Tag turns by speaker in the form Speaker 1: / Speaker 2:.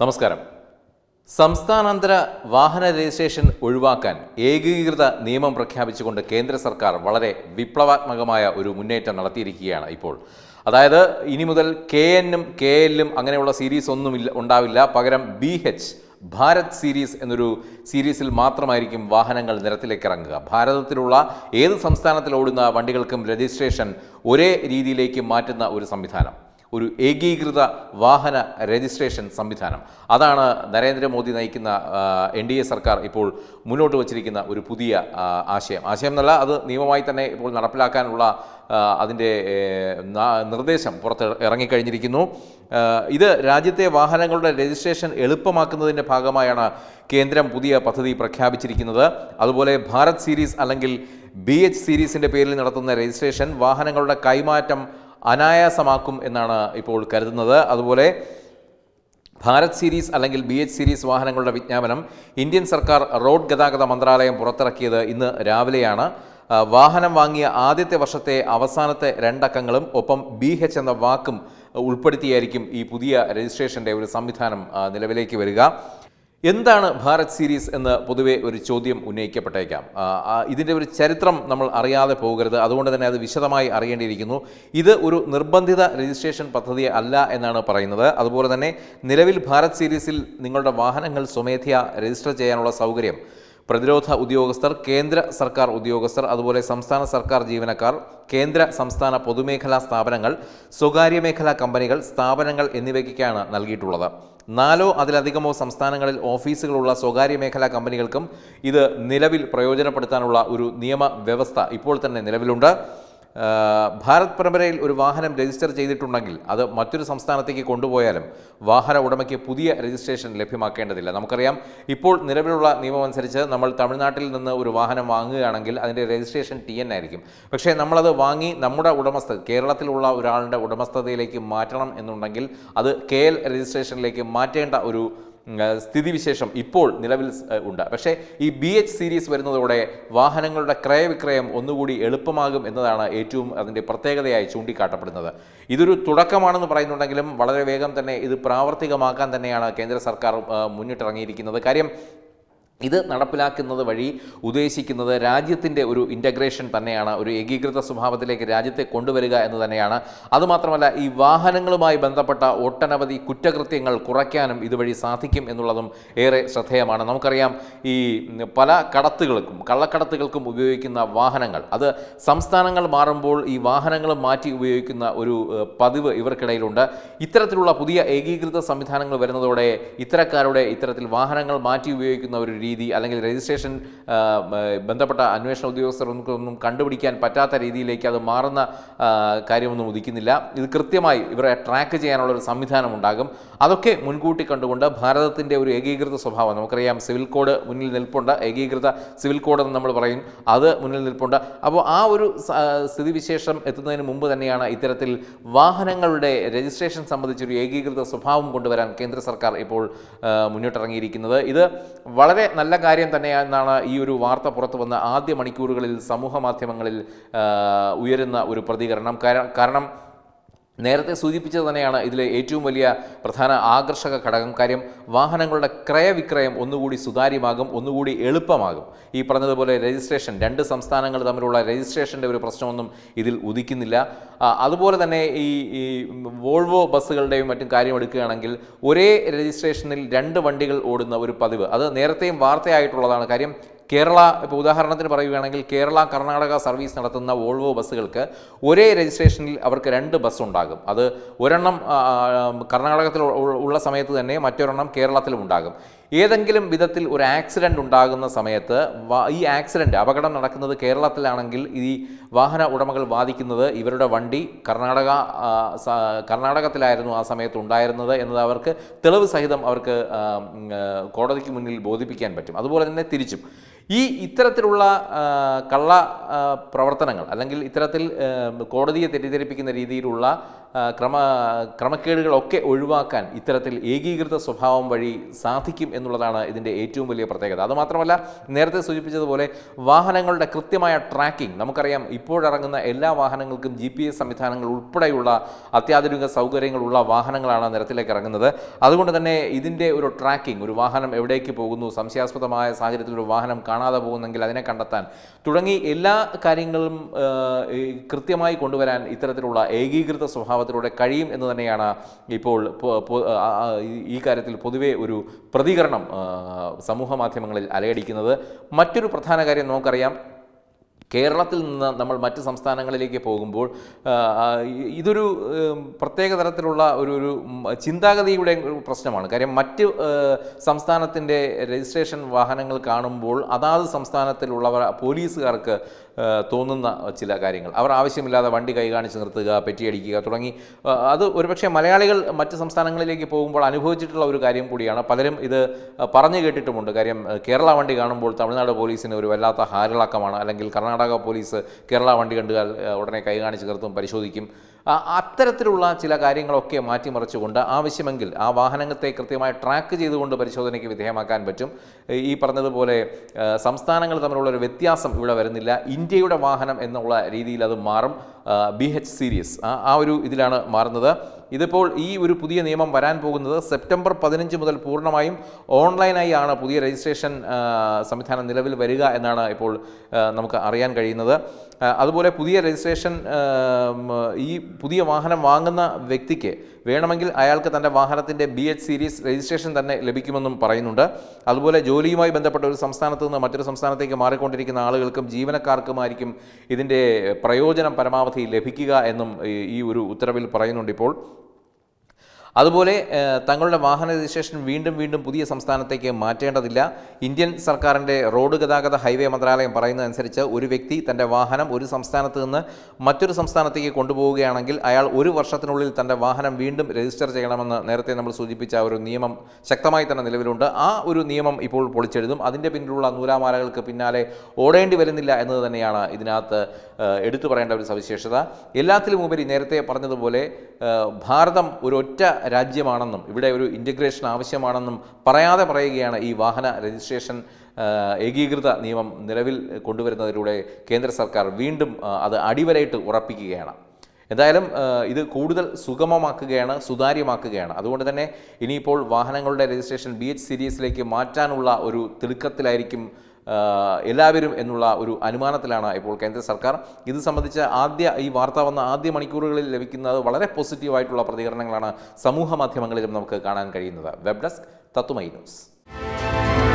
Speaker 1: നമസ്കാരം സംസ്ഥാനാന്തര വാഹന രജിസ്ട്രേഷൻ ഒഴിവാക്കാൻ ഏകീകൃത നിയമം പ്രഖ്യാപിച്ചുകൊണ്ട് കേന്ദ്ര സർക്കാർ വളരെ വിപ്ലവാത്മകമായ ഒരു മുന്നേറ്റം നടത്തിയിരിക്കുകയാണ് ഇപ്പോൾ അതായത് ഇനി മുതൽ കെ എന്നും കെ എല്ലും അങ്ങനെയുള്ള സീരീസ് ഒന്നും ഇല്ല ഉണ്ടാവില്ല പകരം ബി എച്ച് ഭാരത് സീരീസ് എന്നൊരു സീരീസിൽ മാത്രമായിരിക്കും വാഹനങ്ങൾ നിരത്തിലേക്ക് ഇറങ്ങുക ഭാരതത്തിലുള്ള ഏത് സംസ്ഥാനത്തിൽ ഓടുന്ന വണ്ടികൾക്കും രജിസ്ട്രേഷൻ ഒരേ രീതിയിലേക്ക് മാറ്റുന്ന ഒരു സംവിധാനം ഒരു ഏകീകൃത വാഹന രജിസ്ട്രേഷൻ സംവിധാനം അതാണ് നരേന്ദ്രമോദി നയിക്കുന്ന എൻ ഡി എ സർക്കാർ ഇപ്പോൾ മുന്നോട്ട് വച്ചിരിക്കുന്ന ഒരു പുതിയ ആ, ആശയം ആശയം എന്നല്ല അത് നിയമമായി തന്നെ ഇപ്പോൾ നടപ്പിലാക്കാനുള്ള ആ, അതിൻ്റെ ഏ, ന- നിർദ്ദേശം പുറത്ത് ഇറങ്ങിക്കഴിഞ്ഞിരിക്കുന്നു ആ, ഇത് രാജ്യത്തെ വാഹനങ്ങളുടെ രജിസ്ട്രേഷൻ എളുപ്പമാക്കുന്നതിൻ്റെ ഭാഗമായാണ് കേന്ദ്രം പുതിയ പദ്ധതി പ്രഖ്യാപിച്ചിരിക്കുന്നത് അതുപോലെ ഭാരത് സീരീസ് അല്ലെങ്കിൽ ബി എച്ച് സീരീസിൻ്റെ പേരിൽ നടത്തുന്ന രജിസ്ട്രേഷൻ വാഹനങ്ങളുടെ കൈമാറ്റം അനായാസമാക്കും എന്നാണ് ഇപ്പോൾ കരുതുന്നത് അതുപോലെ ഭാരത് സീരീസ് അല്ലെങ്കിൽ ബി എച്ച് സീരീസ് വാഹനങ്ങളുടെ വിജ്ഞാപനം ഇന്ത്യൻ സർക്കാർ റോഡ് ഗതാഗത മന്ത്രാലയം പുറത്തിറക്കിയത് ഇന്ന് രാവിലെയാണ് ആ, വാഹനം വാങ്ങിയ ആദ്യത്തെ വർഷത്തെ അവസാനത്തെ രണ്ടക്കങ്ങളും ഒപ്പം ബി എച്ച് എന്ന വാക്കും ഉൾപ്പെടുത്തിയായിരിക്കും ഈ പുതിയ രജിസ്ട്രേഷൻ്റെ ഒരു സംവിധാനം ആ, നിലവിലേക്ക് വരിക എന്താണ് ഭാരത് സീരീസ് എന്ന് പൊതുവെ ഒരു ചോദ്യം ഉന്നയിക്കപ്പെട്ടേക്കാം ആ, ആ, ഇതിൻ്റെ ഒരു ചരിത്രം നമ്മൾ അറിയാതെ പോകരുത് അതുകൊണ്ട് തന്നെ അത് വിശദമായി അറിയേണ്ടിയിരിക്കുന്നു ഇത് ഒരു നിർബന്ധിത രജിസ്ട്രേഷൻ പദ്ധതി അല്ല എന്നാണ് പറയുന്നത് അതുപോലെ തന്നെ നിലവിൽ ഭാരത് സീരീസിൽ നിങ്ങളുടെ വാഹനങ്ങൾ സ്വമേധയാ രജിസ്റ്റർ ചെയ്യാനുള്ള സൗകര്യം പ്രതിരോധ ഉദ്യോഗസ്ഥർ കേന്ദ്ര സർക്കാർ ഉദ്യോഗസ്ഥർ അതുപോലെ സംസ്ഥാന സർക്കാർ ജീവനക്കാർ കേന്ദ്ര സംസ്ഥാന പൊതുമേഖലാ സ്ഥാപനങ്ങൾ സ്വകാര്യ മേഖലാ കമ്പനികൾ സ്ഥാപനങ്ങൾ എന്നിവയ്ക്കാണ് നൽകിയിട്ടുള്ളത് നാലോ അതിലധികമോ സംസ്ഥാനങ്ങളിൽ ഓഫീസുകളുള്ള സ്വകാര്യ മേഖലാ കമ്പനികൾക്കും ഇത് നിലവിൽ പ്രയോജനപ്പെടുത്താനുള്ള ഒരു നിയമ വ്യവസ്ഥ ഇപ്പോൾ തന്നെ നിലവിലുണ്ട് ആ, ഭാരത് പരമ്പരയിൽ ഒരു വാഹനം രജിസ്റ്റർ ചെയ്തിട്ടുണ്ടെങ്കിൽ അത് മറ്റൊരു സംസ്ഥാനത്തേക്ക് കൊണ്ടുപോയാലും വാഹന ഉടമയ്ക്ക് പുതിയ രജിസ്ട്രേഷൻ ലഭ്യമാക്കേണ്ടതില്ല നമുക്കറിയാം ഇപ്പോൾ നിലവിലുള്ള നിയമമനുസരിച്ച് നമ്മൾ തമിഴ്നാട്ടിൽ നിന്ന് ഒരു വാഹനം വാങ്ങുകയാണെങ്കിൽ അതിൻ്റെ രജിസ്ട്രേഷൻ ടി എൻ ആയിരിക്കും പക്ഷേ നമ്മളത് വാങ്ങി നമ്മുടെ ഉടമസ്ഥ കേരളത്തിലുള്ള ഒരാളുടെ ഉടമസ്ഥതയിലേക്ക് മാറ്റണം എന്നുണ്ടെങ്കിൽ അത് കെ എൽ രജിസ്ട്രേഷനിലേക്ക് മാറ്റേണ്ട ഒരു ഉം, ആ, സ്ഥിതിവിശേഷം ഇപ്പോൾ നിലവിൽ സ്, ആ, ഉണ്ട് പക്ഷേ ഈ ബി എച്ച് സീരീസ് വരുന്നതോടെ വാഹനങ്ങളുടെ ക്രയവിക്രയം ഒന്നുകൂടി എളുപ്പമാകും എന്നതാണ് ഏറ്റവും അതിൻ്റെ പ്രത്യേകതയായി ചൂണ്ടിക്കാട്ടപ്പെടുന്നത് ഇതൊരു തുടക്കമാണെന്ന് പറയുന്നുണ്ടെങ്കിലും വളരെ വേഗം തന്നെ ഇത് പ്രാവർത്തികമാക്കാൻ തന്നെയാണ് കേന്ദ്ര സർക്കാർ ആ, മുന്നിട്ടിറങ്ങിയിരിക്കുന്നത് കാര്യം ഇത് നടപ്പിലാക്കുന്നത് വഴി ഉദ്ദേശിക്കുന്നത് രാജ്യത്തിൻ്റെ ഒരു ഇൻ്റഗ്രേഷൻ തന്നെയാണ് ഒരു ഏകീകൃത സ്വഭാവത്തിലേക്ക് രാജ്യത്തെ കൊണ്ടുവരിക എന്ന് തന്നെയാണ് അതുമാത്രമല്ല ഈ വാഹനങ്ങളുമായി ബന്ധപ്പെട്ട ഒട്ടനവധി കുറ്റകൃത്യങ്ങൾ കുറയ്ക്കാനും ഇതുവഴി സാധിക്കും എന്നുള്ളതും ഏറെ ശ്രദ്ധേയമാണ് നമുക്കറിയാം ഈ ഉം, പല കടത്തുകൾക്കും കള്ളക്കടത്തുകൾക്കും ഉപയോഗിക്കുന്ന വാഹനങ്ങൾ അത് സംസ്ഥാനങ്ങൾ മാറുമ്പോൾ ഈ വാഹനങ്ങൾ മാറ്റി ഉപയോഗിക്കുന്ന ഒരു ഏഹ്, പതിവ് ഇവർക്കിടയിലുണ്ട് ഇത്തരത്തിലുള്ള പുതിയ ഏകീകൃത സംവിധാനങ്ങൾ വരുന്നതോടെ ഇത്തരക്കാരുടെ ഇത്തരത്തിൽ വാഹനങ്ങൾ മാറ്റി ഉപയോഗിക്കുന്ന ഒരു രീതി അല്ലെങ്കിൽ രജിസ്ട്രേഷൻ ആ, മ, ബന്ധപ്പെട്ട അന്വേഷണ ഉദ്യോഗസ്ഥർക്കൊന്നും കണ്ടുപിടിക്കാൻ പറ്റാത്ത രീതിയിലേക്ക് അത് മാറുന്ന ആ, കാര്യമൊന്നും ഉദിക്കുന്നില്ല ഇത് കൃത്യമായി ഇവരെ ട്രാക്ക് ചെയ്യാനുള്ള ഒരു സംവിധാനം ഉണ്ടാകും അതൊക്കെ മുൻകൂട്ടി കണ്ടുകൊണ്ട് ഭാരതത്തിൻ്റെ ഒരു ഏകീകൃത സ്വഭാവം നമുക്കറിയാം സിവിൽ കോഡ് മുന്നിൽ നിൽപ്പുണ്ട് ഏകീകൃത സിവിൽ കോഡ് എന്ന് നമ്മൾ പറയും അത് മുന്നിൽ നിൽപ്പുണ്ട് അപ്പോൾ ആ ഒരു സ- ആ, സ്ഥിതിവിശേഷം എത്തുന്നതിന് മുമ്പ് തന്നെയാണ് ഇത്തരത്തിൽ വാഹനങ്ങളുടെ രജിസ്ട്രേഷൻ സംബന്ധിച്ചൊരു ഏകീകൃത സ്വഭാവം കൊണ്ടുവരാൻ കേന്ദ്ര സർക്കാർ ഇപ്പോൾ ആ, മുന്നിട്ടിറങ്ങിയിരിക്കുന്നത് ഇത് വളരെ നല്ല കാര്യം തന്നെയാണെന്നാണ് ഈ ഒരു വാർത്ത പുറത്തു വന്ന ആദ്യ മണിക്കൂറുകളിൽ സമൂഹ മാധ്യമങ്ങളിൽ ആ, ഉയരുന്ന ഒരു പ്രതികരണം കാര- കാരണം നേരത്തെ സൂചിപ്പിച്ചത് തന്നെയാണ് ഇതിലെ ഏറ്റവും വലിയ പ്രധാന ആകർഷക ഘടകം കാര്യം വാഹനങ്ങളുടെ ക്രയവിക്രയം ഒന്നുകൂടി സുതാര്യമാകും ഒന്നുകൂടി എളുപ്പമാകും ഈ പറഞ്ഞതുപോലെ രജിസ്ട്രേഷൻ രണ്ട് സംസ്ഥാനങ്ങൾ തമ്മിലുള്ള രജിസ്ട്രേഷൻ്റെ ഒരു പ്രശ്നമൊന്നും ഇതിൽ ഉദിക്കുന്നില്ല ആ, അതുപോലെ തന്നെ ഈ ഈ വോൾവോ ബസ്സുകളുടെയും മറ്റും കാര്യം എടുക്കുകയാണെങ്കിൽ ഒരേ രജിസ്ട്രേഷനിൽ രണ്ട് വണ്ടികൾ ഓടുന്ന ഒരു പതിവ് അത് നേരത്തെയും വാർത്തയായിട്ടുള്ളതാണ് കാര്യം കേരള ഇപ്പോൾ ഉദാഹരണത്തിന് പറയുകയാണെങ്കിൽ കേരള കർണാടക സർവീസ് നടത്തുന്ന വോൾവോ ബസ്സുകൾക്ക് ഒരേ രജിസ്ട്രേഷനിൽ അവർക്ക് രണ്ട് ബസ് ഉണ്ടാകും അത് ഒരെണ്ണം ആ, ആ, കർണാടകത്തിൽ ഉ- ഉള്ള സമയത്ത് തന്നെ മറ്റൊരെണ്ണം കേരളത്തിലും ഉണ്ടാകും ഏതെങ്കിലും വിധത്തിൽ ഒരു ആക്സിഡൻ്റ് ഉണ്ടാകുന്ന സമയത്ത് വ- ഈ ആക്സിഡൻറ്റ് അപകടം നടക്കുന്നത് കേരളത്തിലാണെങ്കിൽ ഈ വാഹന ഉടമകൾ വാദിക്കുന്നത് ഇവരുടെ വണ്ടി കർണാടക ആ, സ- കർണാടകത്തിലായിരുന്നു ആ സമയത്ത് ഉണ്ടായിരുന്നത് എന്നത് അവർക്ക് തെളിവ് സഹിതം അവർക്ക് ആ, ഉം, ആ, കോടതിക്ക് മുന്നിൽ ബോധിപ്പിക്കാൻ പറ്റും അതുപോലെ തന്നെ തിരിച്ചും ഈ ഇത്തരത്തിലുള്ള ആ, കള്ള ആ, പ്രവർത്തനങ്ങൾ അല്ലെങ്കിൽ ഇത്തരത്തിൽ ആ, കോടതിയെ തെറ്റിദ്ധരിപ്പിക്കുന്ന രീതിയിലുള്ള ആ, ക്രമ ക്രമക്കേടുകളൊക്കെ ഒഴിവാക്കാൻ ഇത്തരത്തിൽ ഏകീകൃത സ്വഭാവം വഴി സാധിക്കും എന്നുള്ളതാണ് ഇതിൻ്റെ ഏറ്റവും വലിയ പ്രത്യേകത അതുമാത്രമല്ല നേരത്തെ സൂചിപ്പിച്ചതുപോലെ വാഹനങ്ങളുടെ കൃത്യമായ ട്രാക്കിംഗ് നമുക്കറിയാം ഇപ്പോഴിറങ്ങുന്ന എല്ലാ വാഹനങ്ങൾക്കും ജി പി എസ് സംവിധാനങ്ങൾ ഉൾപ്പെടെയുള്ള അത്യാധുനിക സൗകര്യങ്ങളുള്ള വാഹനങ്ങളാണ് നിരത്തിലേക്ക് ഇറങ്ങുന്നത് അതുകൊണ്ട് തന്നെ ഇതിൻ്റെ ഒരു ട്രാക്കിംഗ് ഒരു വാഹനം എവിടേക്ക് പോകുന്നു സംശയാസ്പദമായ സാഹചര്യത്തിൽ ഒരു വാഹനം കാണാതെ പോകുന്നെങ്കിൽ അതിനെ കണ്ടെത്താൻ തുടങ്ങി എല്ലാ കാര്യങ്ങളും ആ, ഈ കൃത്യമായി കൊണ്ടുവരാൻ ഇത്തരത്തിലുള്ള ഏകീകൃത സ്വഭാവത്തിലൂടെ കഴിയും എന്ന് തന്നെയാണ് ഇപ്പോൾ പൊ- പൊ- ആ, ആ, ഈ- ഈ കാര്യത്തിൽ പൊതുവെ ഒരു പ്രതികരണം ആ, സമൂഹ മാധ്യമങ്ങളിൽ അലയടിക്കുന്നത് മറ്റൊരു പ്രധാന കാര്യം നമുക്കറിയാം കേരളത്തിൽ നിന്ന് നമ്മൾ മറ്റ് സംസ്ഥാനങ്ങളിലേക്ക് പോകുമ്പോൾ ആ, ആ, ഇ- ഇതൊരു ഉം, പ്രത്യേക തരത്തിലുള്ള ഒരു ഒരു ഉം, ചിന്താഗതിയുടെ ഒരു പ്രശ്നമാണ് കാര്യം മറ്റ് ഏഹ്, സംസ്ഥാനത്തിൻ്റെ രജിസ്ട്രേഷൻ വാഹനങ്ങൾ കാണുമ്പോൾ അതാത് സംസ്ഥാനത്തിലുള്ളവർ പോലീസുകാർക്ക് ഏഹ്, തോന്നുന്ന ചില കാര്യങ്ങൾ അവർ ആവശ്യമില്ലാതെ വണ്ടി കൈ കാണിച്ച് നിർത്തുക പെറ്റിയടിക്കുക തുടങ്ങി ആ, അത് ഒരുപക്ഷെ മലയാളികൾ മറ്റ് സംസ്ഥാനങ്ങളിലേക്ക് പോകുമ്പോൾ അനുഭവിച്ചിട്ടുള്ള ഒരു കാര്യം കൂടിയാണ് പലരും ഇത് പറഞ്ഞു കേട്ടിട്ടുമുണ്ട് കാര്യം ഏഹ്, കേരള വണ്ടി കാണുമ്പോൾ തമിഴ്നാട് പോലീസിന് ഒരു വല്ലാത്ത ഹാരിളക്കമാണ് അല്ലെങ്കിൽ കർണാടക പോലീസ് കേരള വണ്ടി കണ്ടാൽ ഏഹ്, ഉടനെ കൈ കാണിച്ച് നിർത്തും പരിശോധിക്കും ആ, അത്തരത്തിലുള്ള ചില കാര്യങ്ങളൊക്കെ മാറ്റിമറിച്ചുകൊണ്ട് ആവശ്യമെങ്കിൽ ആ വാഹനത്തെ കൃത്യമായി ട്രാക്ക് ചെയ്തുകൊണ്ട് പരിശോധനയ്ക്ക് വിധേയമാക്കാൻ പറ്റും ഈ പറഞ്ഞതുപോലെ ഏഹ്, സംസ്ഥാനങ്ങൾ തമ്മിലുള്ള ഒരു വ്യത്യാസം ഇവിടെ വരുന്നില്ല ഇന്ത്യയുടെ വാഹനം എന്നുള്ള രീതിയിൽ അത് മാറും ബി എച്ച് സീരീസ് ആ ഒരു ഇതിലാണ് മാറുന്നത് ഇതിപ്പോൾ ഈ ഒരു പുതിയ നിയമം വരാൻ പോകുന്നത് സെപ്റ്റംബർ പതിനഞ്ച് മുതൽ പൂർണ്ണമായും ഓൺലൈനായി ആണ് പുതിയ രജിസ്ട്രേഷൻ ആ, സംവിധാനം നിലവിൽ വരിക എന്നാണ് ഇപ്പോൾ ആ, നമുക്ക് അറിയാൻ കഴിയുന്നത് ആ, അതുപോലെ പുതിയ രജിസ്ട്രേഷൻ ആ, ഉം, ഈ പുതിയ വാഹനം വാങ്ങുന്ന വ്യക്തിക്ക് വേണമെങ്കിൽ അയാൾക്ക് തൻ്റെ വാഹനത്തിൻ്റെ ബി എച്ച് സീരീസ് രജിസ്ട്രേഷൻ തന്നെ ലഭിക്കുമെന്നും പറയുന്നുണ്ട് അതുപോലെ ജോലിയുമായി ബന്ധപ്പെട്ട ഒരു സംസ്ഥാനത്ത് നിന്ന് മറ്റൊരു സംസ്ഥാനത്തേക്ക് മാറിക്കൊണ്ടിരിക്കുന്ന ആളുകൾക്കും ജീവനക്കാർക്കുമായിരിക്കും ഇതിൻ്റെ പ്രയോജനം പരമാവധി ലഭിക്കുക എന്നും ഈ- ഈ ഒരു ഉത്തരവിൽ പറയുന്നുണ്ട് ഇപ്പോൾ അതുപോലെ ഏഹ്, തങ്ങളുടെ വാഹന രജിസ്ട്രേഷൻ വീണ്ടും വീണ്ടും പുതിയ സംസ്ഥാനത്തേക്ക് മാറ്റേണ്ടതില്ല ഇന്ത്യൻ സർക്കാരിൻ്റെ റോഡ് ഗതാഗത ഹൈവേ മന്ത്രാലയം പറയുന്നതനുസരിച്ച് ഒരു വ്യക്തി തൻ്റെ വാഹനം ഒരു സംസ്ഥാനത്ത് നിന്ന് മറ്റൊരു സംസ്ഥാനത്തേക്ക് കൊണ്ടുപോവുകയാണെങ്കിൽ അയാൾ ഒരു വർഷത്തിനുള്ളിൽ തൻ്റെ വാഹനം വീണ്ടും രജിസ്റ്റർ ചെയ്യണമെന്ന് നേരത്തെ നമ്മൾ സൂചിപ്പിച്ച ആ ഒരു നിയമം ശക്തമായി തന്നെ നിലവിലുണ്ട് ആ ഒരു നിയമം ഇപ്പോൾ പൊളിച്ചെഴുതും അതിൻ്റെ പിന്നിലുള്ള നൂലാമാലകൾക്ക് പിന്നാലെ ഓടേണ്ടി വരുന്നില്ല എന്നത് തന്നെയാണ് ഇതിനകത്ത് ഏഹ്, എടുത്തു പറയേണ്ട ഒരു സവിശേഷത എല്ലാത്തിലും ഉപരി നേരത്തെ പറഞ്ഞതുപോലെ ഏഹ്, ഭാരതം ഒരു ഒറ്റ രാജ്യമാണെന്നും ഇവിടെ ഒരു ഇൻ്റഗ്രേഷൻ ആവശ്യമാണെന്നും പറയാതെ പറയുകയാണ് ഈ വാഹന രജിസ്ട്രേഷൻ ഏഹ്, ഏകീകൃത നിയമം നിലവിൽ കൊണ്ടുവരുന്നതിലൂടെ കേന്ദ്ര സർക്കാർ വീണ്ടും ആ, അത് അടിവരയിട്ട് ഉറപ്പിക്കുകയാണ് എന്തായാലും ഏഹ്, ഇത് കൂടുതൽ സുഗമമാക്കുകയാണ് സുതാര്യമാക്കുകയാണ് അതുകൊണ്ട് തന്നെ ഇനിയിപ്പോൾ വാഹനങ്ങളുടെ രജിസ്ട്രേഷൻ ബി എച്ച് സീരീസിലേക്ക് മാറ്റാനുള്ള ഒരു തിടുക്കത്തിലായിരിക്കും ഏഹ്, എല്ലാവരും എന്നുള്ള ഒരു അനുമാനത്തിലാണ് ഇപ്പോൾ കേന്ദ്ര സർക്കാർ ഇത് സംബന്ധിച്ച ആദ്യ ഈ വാർത്ത വന്ന ആദ്യ മണിക്കൂറുകളിൽ ലഭിക്കുന്നത് വളരെ പോസിറ്റീവായിട്ടുള്ള പ്രതികരണങ്ങളാണ് സമൂഹ മാധ്യമങ്ങളിലും നമുക്ക് കാണാൻ കഴിയുന്നത് വെബ് ഡെസ്ക് തത്തുമൈ ന്യൂസ്